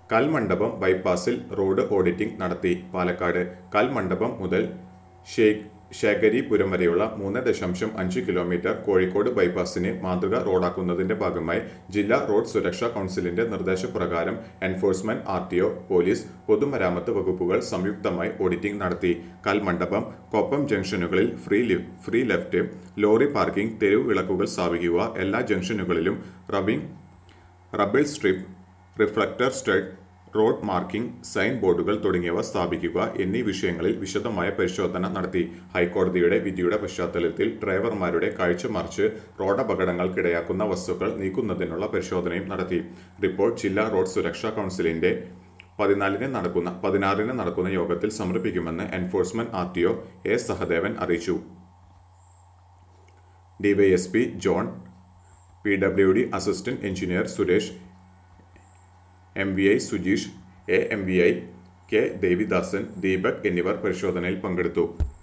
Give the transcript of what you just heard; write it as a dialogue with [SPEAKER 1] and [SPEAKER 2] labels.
[SPEAKER 1] കൽമണ്ഡപം ബൈപ്പാസിൽ road auditing നടത്തി പാലക്കാട് കൽമണ്ഡപം മുതൽ ഷേഖ് ശേഖരിപുരം വരെയുള്ള മൂന്ന് ദശാംശം അഞ്ച് കിലോമീറ്റർ കോഴിക്കോട് ബൈപ്പാസിനെ മാതൃക റോഡാക്കുന്നതിന്റെ ഭാഗമായി ജില്ലാ റോഡ് സുരക്ഷാ കൗൺസിലിന്റെ നിർദ്ദേശപ്രകാരം enforcement R T O police പൊതുമരാമത്ത് വകുപ്പുകൾ സംയുക്തമായി ഓഡിറ്റിംഗ് നടത്തി കൽമണ്ഡപം കൊപ്പം ജംഗ്ഷനുകളിൽ ഫ്രീ ലി- ഫ്രീ ലെഫ്റ്റ് ലോറി പാർക്കിംഗ് തെരുവ് വിളക്കുകൾ സ്ഥാപിക്കുക എല്ലാ ജംഗ്ഷനുകളിലും rubbing rubble strip reflector stud road marking sign ബോർഡുകൾ തുടങ്ങിയവ സ്ഥാപിക്കുക എന്നീ വിഷയങ്ങളിൽ വിശദമായ പരിശോധന നടത്തി ഹൈക്കോടതിയുടെ വിധിയുടെ പശ്ചാത്തലത്തിൽ ഡ്രൈവർമാരുടെ കാഴ്ച മറിച്ച് റോഡപകടങ്ങൾക്കിടയാക്കുന്ന വസ്തുക്കൾ നീക്കുന്നതിനുള്ള പരിശോധനയും നടത്തി റിപ്പോർട്ട് ജില്ലാ റോഡ് സുരക്ഷാ കൗൺസിലിന്റെ പതിനാലിന് നടക്കുന്ന പതിനാറിന് നടക്കുന്ന യോഗത്തിൽ സമർപ്പിക്കുമെന്ന് enforcement R T O A Sahadevan അറിയിച്ചു DYSP John P W D assistant engineer Suresh M V I Sujeesh A M V I K Devidasan Deepak എന്നിവർ പരിശോധനയിൽ പങ്കെടുത്തു